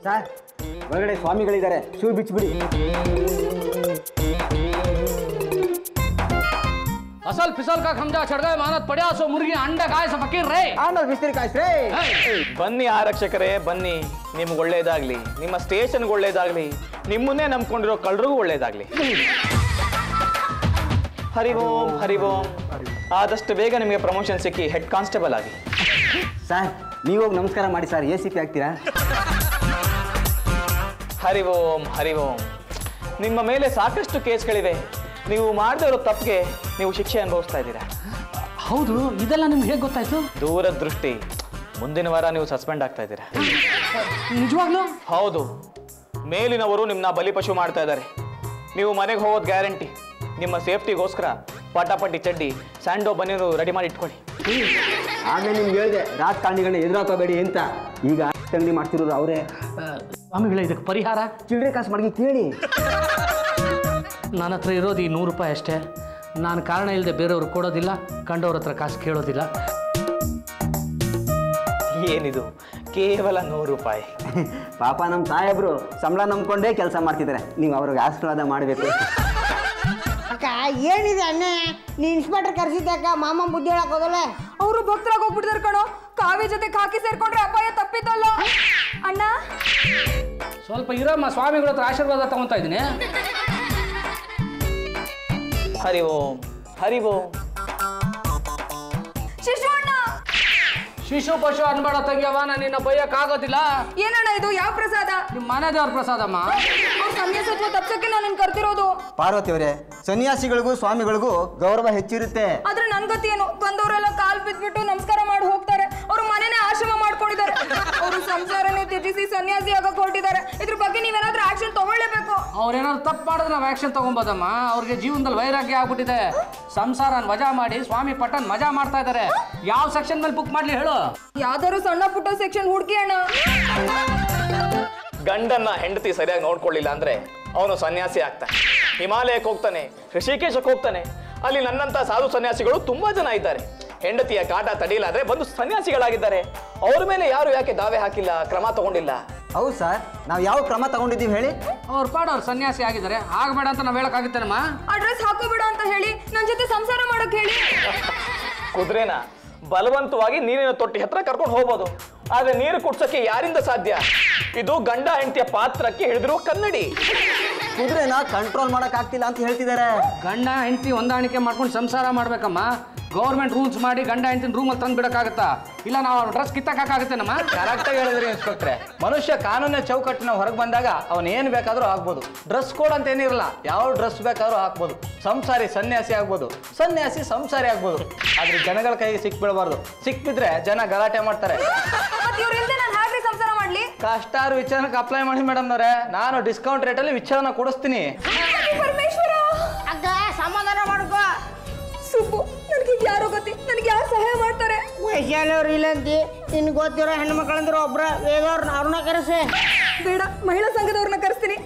Sir ಒಳಗಡೆ ಸ್ವಾಮಿಗಳಿದ್ದಾರೆ shoe ಬಿಚ್ಚಿಬಿಡಿ असल फिसल का खमजा चढ़ गए मानत पड़ा सो मुर्गी अंडा खाए से फकीर रहे ಆಮೇಲೆ ಬಿಸ್ತಿರಿ ಕಾಯಿಸ್ರಿ ಬನ್ನಿ ಆರಕ್ಷಕರೇ ಬನ್ನಿ ನಿಮ್ಗೆ ಒಳ್ಳೇದಾಗ್ಲಿ ನಿಮ್ಮ ಸ್ಟೇಷನ್ಗೆ ಒಳ್ಳೇದಾಗ್ಲಿ ನಿಮ್ಮನ್ನೇ ನಂಬ್ಕೊಂಡಿರೋ ಕಳ್ಳರಿಗೂ ಒಳ್ಳೇದಾಗ್ಲಿ ಹರಿ ಓಂ ಹರಿ ಓಂ ಆದಷ್ಟು ಬೇಗ ನಿಮಗೆ ಪ್ರಮೋಷನ್ ಸಿಕ್ಕಿ ಹೆಡ್ ಕಾನ್ಸ್ಟೇಬಲ್ ಆಗಿ ಸರ್ ನೀವೋಗಿ ನಮಸ್ಕಾರ ಮಾಡಿ ಸರ್ ಎ ಸಿ ಪಿ ಆಗ್ತೀರಾ ಹರಿ ಓಂ ಹರಿ ಓಂ ನಿಮ್ಮ ಮೇಲೆ ಸಾಕಷ್ಟು ಕೇಸ್ಗಳಿವೆ ನೀವು ಮಾಡದೇ ಇರೋ ತಪ್ಪಿಗೆ ನೀವು ಶಿಕ್ಷೆ ಅನುಭವಿಸ್ತಾ ಇದ್ದೀರಾ ಹೌದು ಇದೆಲ್ಲ ನಿಮ್ಗೆ ಹೇಗೆ ಗೊತ್ತಾಯ್ತು ದೂರದೃಷ್ಟಿ ಮುಂದಿನ ವಾರ ನೀವು ಸಸ್ಪೆಂಡ್ ಆಗ್ತಾ ಇದ್ದೀರಾ ನಿಜವಾಗ್ಲೂ ಹೌದು ಮೇಲಿನವರು ನಿಮ್ಮನ್ನ ಬಲಿಪಶು ಮಾಡ್ತಾ ಇದ್ದಾರೆ ನೀವು ಮನೆಗೆ ಹೋಗೋದು ಗ್ಯಾರಂಟಿ ನಿಮ್ಮ ಸೇಫ್ಟಿಗೋಸ್ಕರ ಪಟಾಪಟಿ ಚಡ್ಡಿ ಸ್ಯಾಂಡೋ ಬನ್ನಿರು ರೆಡಿ ಮಾಡಿ ಇಟ್ಕೊಳ್ಳಿ ಆಗಲೇ ನಿಮ್ಗೆ ಹೇಳಿದೆ ರಾಜಕಾರಣಿಗಳನ್ನ ಎದುರಾಕೋಬೇಡಿ ಅಂತ ಈಗ ಅಂಗಡಿ ಮಾಡ್ತಿರೋದು ಅವರೇ ಸ್ವಾಮಿಗಳ ಇದಕ್ಕೆ ಪರಿಹಾರ ಚಿಲ್ಲರೆ ಕಾಸು ಮಾಡಿ ಕೇಳಿ ನನ್ನ ಹತ್ರ ಇರೋದು ಈ ನೂರು ರೂಪಾಯಿ ಅಷ್ಟೇ ನಾನು ಕಾರಣ ಇಲ್ಲದೆ ಬೇರೆಯವ್ರು ಕೊಡೋದಿಲ್ಲ ಕಂಡವ್ರ ಹತ್ರ ಕಾಸು ಕೇಳೋದಿಲ್ಲ ಏನಿದು ಕೇವಲ ನೂರು ರೂಪಾಯಿ ಪಾಪ ನಮ್ಮ ಸಾಹೇಬ್ರು ಸಂಬಳ ನಂಬ್ಕೊಂಡೇ ಕೆಲಸ ಮಾಡ್ತಿದ್ದಾರೆ ನೀವು ಅವ್ರಿಗೆ ಆಶೀರ್ವಾದ ಮಾಡಬೇಕು ಅಕ್ಕ ಏನಿದೆ ಅನ್ಯಾಯ ನೀ ಇನ್ಸ್ಪೆಕ್ಟರ್ ಕರ್ಸಿದ್ದಕ್ಕ ಮಾಮ ಬುದ್ಧಿ ಹೇಳಕ್ ಹೋಗಲ್ಲ ಅವರು ಭಕ್ತರಾಗಿ ಹೋಗ್ಬಿಟ್ಟಿದಾರೆ ಕಣೋ ಕಾವಿ ಜೊತೆ ಹಾಕಿ ಸೇರ್ಕೊಂಡ್ರೆ ಅಪಾಯ ತಪ್ಪಿದ್ದಲ್ಲ ಅಣ್ಣ ಸ್ವಲ್ಪ ಇರಮ್ಮ ಸ್ವಾಮಿಗಳ ಹತ್ರ ಆಶೀರ್ವಾದ ತಗೊತಾ ಇದ್ದೀನಿ ಹರಿ ಓಂ ಹರಿ ಓಂ ಶಿಶು ಅಣ್ಣ ಶಿಶು ಪಶು ಅನ್ಬೇಡ ತಂಗ್ಯವ ನಾನು ನಿನ್ನ ಬೈಯಕ್ಕಾಗೋದಿಲ್ಲ ಏನಣ್ಣ ಇದು ಯಾವ ಪ್ರಸಾದ ನಿಮ್ಮ ಮನೆ ದೇವ್ರ ಪ್ರಸಾದಮ್ಮ ಅವ್ರ ಸನ್ಯಾಸತ್ವ ತಪ್ಸಕ್ಕೆ ನಾನು ನಿನ್ ಕರ್ತಿರೋದು ಪಾರ್ವತಿ ಅವರೇ ಸನ್ಯಾಸಿಗಳಿಗೂ ಸ್ವಾಮಿಗಳಿಗೂ ಗೌರವ ಹೆಚ್ಚಿರುತ್ತೆ ಆದ್ರೆ ನನ್ ಗತಿ ಏನು ಬಂದವರೆಲ್ಲ ಕಾಲ್ ಬಿದ್ಬಿಟ್ಟು ನಮಸ್ಕಾರ ಮಾಡಿ ಹೋಗ್ತಾರೆ ಅವ್ರ ಮನೆನೇ ಆಶ್ರಮ ಮಾಡ್ಕೊಂಡಿದ್ದಾರೆ ಅವರು ಸಂಸಾರನೇ ತ್ಯಜಿಸಿ ಸನ್ಯಾಸಿ ಆಗಕ್ ಹೊರಟಿದ್ದಾರೆ ಇದ್ರ ಬಗ್ಗೆ ನೀವೇನಾದ್ರೂ ಆಕ್ಷನ್ ತಗೊಳ್ಳೇಬೇಕು ಅವ್ರೇನಾದ್ರು ತಪ್ಪು ಮಾಡಿದ್ರೆ ನಾವು ಆ್ಯಕ್ಷನ್ ತೊಗೊಬೋದಮ್ಮ ಅವ್ರಿಗೆ ಜೀವನದಲ್ಲಿ ವೈರಾಗ್ಯ ಆಗ್ಬಿಟ್ಟಿದೆ ಸಂಸಾರನ ವಜಾ ಮಾಡಿ ಸ್ವಾಮಿ ಪಟ್ಟನ್ ಮಜಾ ಮಾಡ್ತಾ ಇದ್ದಾರೆ ಯಾವ ಸೆಕ್ಷನ್ ಮೇಲೆ ಬುಕ್ ಮಾಡ್ಲಿ ಹೇಳು ಯಾವ್ದಾದ್ರು ಸಣ್ಣ ಪುಟ್ಟ ಸೆಕ್ಷನ್ ಹುಡುಕಿ ಅಣ್ಣ ಗಂಡನ್ನ ಹೆಂಡತಿ ಸರಿಯಾಗಿ ನೋಡ್ಕೊಳ್ಳಿಲ್ಲ ಅಂದ್ರೆ ಅವನು ಸನ್ಯಾಸಿ ಆಗ್ತಾನೆ ಹಿಮಾಲಯಕ್ಕೆ ಹೋಗ್ತಾನೆ ಋಷಿಕೇಶಕ್ಕೆ ಹೋಗ್ತಾನೆ ಅಲ್ಲಿ ನನ್ನಂತ ಸಾಧು ಸನ್ಯಾಸಿಗಳು ತುಂಬಾ ಜನ ಇದ್ದಾರೆ ಹೆಂಡತಿಯ ಕಾಟ ತಡೀಲಾದ್ರೆ ಬಂದು ಸನ್ಯಾಸಿಗಳಾಗಿದ್ದಾರೆ ಅವ್ರ ಮೇಲೆ ಯಾರು ಯಾಕೆ ದಾವೆ ಹಾಕಿಲ್ಲ ಕ್ರಮ ತಗೊಂಡಿಲ್ಲ ಹೌದು ಸರ್ ನಾವು ಯಾವ ಕ್ರಮ ತಗೊಂಡಿದ್ದೀವಿ ಹೇಳಿ ಅವ್ರ ಪಾಡು ಅವ್ರು ಸನ್ಯಾಸಿ ಆಗಿದ್ದಾರೆ ಆಗಬೇಡ ಅಂತ ನಾವು ಹೇಳಕ್ಕಾಗುತ್ತೇನಮ್ಮ ಅಡ್ರೆಸ್ ಹಾಕೋಬೇಡ ಅಂತ ಹೇಳಿ ನನ್ ಜೊತೆ ಸಂಸಾರ ಮಾಡಕ್ ಹೇಳಿ ಕುದುರೆನ ಬಲವಂತವಾಗಿ ನೀರಿನ ತೊಟ್ಟಿ ಹತ್ರ ಕರ್ಕೊಂಡು ಹೋಗ್ಬೋದು ಆದ್ರೆ ನೀರು ಕುಡ್ಸಕ್ಕೆ ಯಾರಿಂದ ಸಾಧ್ಯ ಇದು ಗಂಡ ಹೆಂಡತಿಯ ಪಾತ್ರಕ್ಕೆ ಹಿಡಿದಿರುವ ಕನ್ನಡಿ ಕುದುರೆನ ಕಂಟ್ರೋಲ್ ಮಾಡಕ್ ಆಗ್ತಿಲ್ಲ ಅಂತ ಹೇಳ್ತಿದ್ದಾರೆ ಗಂಡ ಹೆಂಡತಿ ಹೊಂದಾಣಿಕೆ ಮಾಡ್ಕೊಂಡು ಸಂಸಾರ ಮಾಡ್ಬೇಕಮ್ಮ ಗೌರ್ಮೆಂಟ್ ರೂಲ್ಸ್ ಮಾಡಿ ಗಂಡ ಹೆಂಡತಿನ ರೂಮಲ್ಲಿ ತಂದು ಬಿಡಕ್ಕಾಗತ್ತಾ ಇಲ್ಲ ನಾವು ಡ್ರೆಸ್ ಕಿತ್ತಕ್ಕಾಗತ್ತೇನಮ್ಮ ಕರೆಕ್ಟಾಗಿ ಹೇಳಿದ್ರಿ ಇನ್ಸ್ಪೆಕ್ಟ್ರೆ ಮನುಷ್ಯ ಕಾನೂನಿನ ಚೌಕಟ್ಟಿನ ಹೊರಗೆ ಬಂದಾಗ ಅವನು ಏನು ಬೇಕಾದರೂ ಆಗ್ಬೋದು ಡ್ರೆಸ್ ಕೋಡ್ ಅಂತ ಏನಿರಲ್ಲ ಯಾವ ಡ್ರೆಸ್ ಬೇಕಾದ್ರೂ ಹಾಕ್ಬೋದು ಸಂಸಾರಿ ಸನ್ಯಾಸಿ ಆಗ್ಬೋದು ಸನ್ಯಾಸಿ ಸಂಸಾರಿ ಆಗ್ಬೋದು ಆದ್ರೆ ಜನಗಳ ಕೈಗೆ ಸಿಕ್ಬಿಡಬಾರ್ದು ಸಿಕ್ಬಿದ್ರೆ ಜನ ಗಲಾಟೆ ಮಾಡ್ತಾರೆ ಮತ್ ಇವ್ರ ಇಲ್ದೆ ನಾನು ಹಾಗೆ ಸಂಸಾರ ಮಾಡ್ಲಿ ಕಷ್ಟಾರು ವಿಚಾರಕ್ಕೆ ಅಪ್ಲೈ ಮಾಡಿ ಮೇಡಮ್ನವ್ರೆ ನಾನು ಡಿಸ್ಕೌಂಟ್ ರೇಟಲ್ಲಿ ವಿಚಾರನ ಕೊಡಿಸ್ತೀನಿ ಪರಮೇಶ್ವರ ಅಕ್ಕ ಸಮಾಧಾನ ಮಾಡ್ಕೋ ಸುಬ್ಬು ನನಗೆ ಯಾರೋ ಗತಿ ನನಗೆ ಯಾರು ಸಹಾಯ ಮಾಡ್ತಾರೆ ವೈಶಾಲಿಯವ್ರು ಇಲ್ಲಂತಿ ನಿನ್ ಗೊತ್ತಿರೋ ಹೆಣ್ಮಕ್ಳಂದ್ರೆ ಒಬ್ರ ವೇದವ್ರನ್ನ ಅವ್ರನ್ನ ಕರೆಸೆ ಬೇಡ ಮಹಿಳಾ ಸಂಘದವ್ರನ್ನ ಕರೆಸ್ತೀನಿ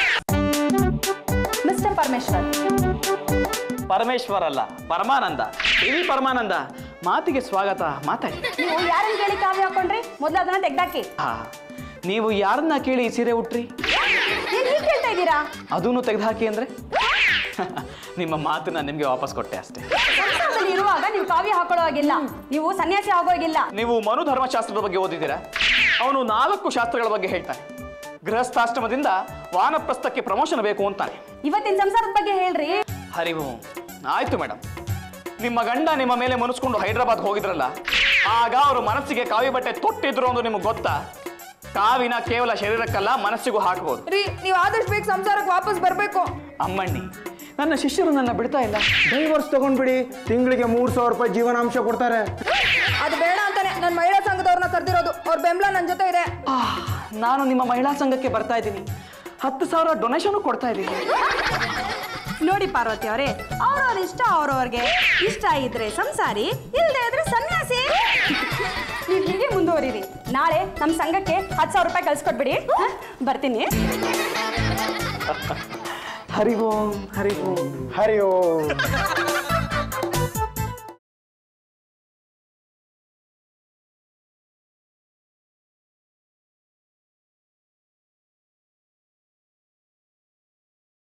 ಮಿಸ್ಟರ್ ಪರಮೇಶ್ವರ್ ಪರಮೇಶ್ವರ ಅಲ್ಲ ಪರಮಾನಂದ ಇವಿ ಪರಮಾನಂದ ಮಾತಿಗೆ ಸ್ವಾಗತ ಮಾತಾಡಿ ನೀವು ಯಾರನ್ನ ಕೇಳಿ ಕಾವ್ಯ ಹಾಕೊಂಡ್ರಿ ಮೊದಲು ಅದನ್ನ ತೆಗ್ದಾಕಿ ಹಾ ನೀವು ಯಾರನ್ನ ಕೇಳಿ ಈ ಸೀರೆ ಉಟ್ರಿ ಏನ್ ಹೀಗ್ ಕೇಳ್ತಾ ಇದ್ದೀರಾ ಅದನ್ನು ತೆಗೆದುಹಾಕಿ ಅಂದ್ರೆ ನಿಮ್ಮ ಮಾತನ್ನ ನಿಮಗೆ ವಾಪಸ್ ಕೊಟ್ಟೆ ಅಷ್ಟೇ ಸಂಸಾರದಲ್ಲಿ ಇರುವಾಗ ನೀವು ಕಾವ್ಯ ಹಾಕೊಳ್ಳೋ ಹಾಗಿಲ್ಲ ನೀವು ಸನ್ಯಾಸಿ ಆಗೋಗಿಲ್ಲ ನೀವು ಮನು ಧರ್ಮಶಾಸ್ತ್ರದ ಬಗ್ಗೆ ಓದಿದ್ದೀರಾ ಅವನು ನಾಲ್ಕು ಶಾಸ್ತ್ರಗಳ ಬಗ್ಗೆ ಹೇಳ್ತಾನೆ ಗೃಹಸ್ಥಾಶ್ರಮದಿಂದ ವಾನಪ್ರಸ್ಥಕ್ಕೆ ಪ್ರಮೋಷನ್ ಬೇಕು ಅಂತಾನೆ ಇವತ್ತಿನ ಸಂಸಾರದ ಬಗ್ಗೆ ಹೇಳ್ರಿ ಹರಿ ಓಂ ಆಯ್ತು ಮೇಡಮ್ ನಿಮ್ಮ ಗಂಡ ನಿಮ್ಮ ಮೇಲೆ ಮನಸ್ಕೊಂಡು ಹೈದರಾಬಾದ್ ಹೋಗಿದ್ರಲ್ಲ ಆಗ ಅವರು ಮನಸ್ಸಿಗೆ ಕಾವಿ ಬಟ್ಟೆ ತೊಟ್ಟಿದ್ರು ಅಂತ ನಿಮಗೆ ಗೊತ್ತಾ ಕಾವಿನ ಕೇವಲ ಶರೀರಕ್ಕಲ್ಲ ಮನಸ್ಸಿಗೂ ಹಾಕ್ಬೋದು ರೀ ನೀವು ಆದಷ್ಟು ಬೇಗ ಸಂಸಾರಕ್ಕೆ ವಾಪಸ್ ಬರ್ಬೇಕು ಅಮ್ಮಣ್ಣಿ ನನ್ನ ಶಿಷ್ಯರು ನನ್ನ ಬಿಡ್ತಾ ಇಲ್ಲ ಡೈವರ್ಸ್ ತಗೊಂಡ್ಬಿಡಿ ತಿಂಗಳಿಗೆ ಮೂರು ಸಾವಿರ ರೂಪಾಯಿ ಜೀವನಾಂಶ ಕೊಡ್ತಾರೆ ಅದು ಬೇಡ ಅಂತಾನೆ ನಾನು ಮಹಿಳಾ ಸಂಘದವ್ರನ್ನ ಕರೆದಿರೋದು ಅವ್ರ ಬೆಂಬಲ ನನ್ನ ಜೊತೆ ಇದೆ ಆಹ್, ನಾನು ನಿಮ್ಮ ಮಹಿಳಾ ಸಂಘಕ್ಕೆ ಬರ್ತಾ ಇದ್ದೀನಿ ಹತ್ತು ಸಾವಿರ ಡೊನೇಷನ್ ಕೊಡ್ತಾ ಇದ್ದೀನಿ ನೋಡಿ ಪಾರ್ವತಿ ಅವರೇ ಅವ್ರವ್ರ ಇಷ್ಟ ಅವ್ರವ್ರಿಗೆ ಇಷ್ಟ ಇದ್ರೆ ಸಂಸಾರಿ ಇಲ್ಲದೆ ಇದ್ರೆ ಸನ್ಯಾಸಿ ನೀವು ಹೀಗೆ ಮುಂದುವರಿರಿ ನಾಳೆ ನಮ್ಮ ಸಂಘಕ್ಕೆ ಹತ್ತು ಸಾವಿರ ರೂಪಾಯಿ ಕಳ್ಸಿಕೊಟ್ಬಿಡಿ ಹ? ಬರ್ತೀನಿ ಹರಿ ಓಂ ಹರಿ ಓಂ ಹರಿ ಓಂ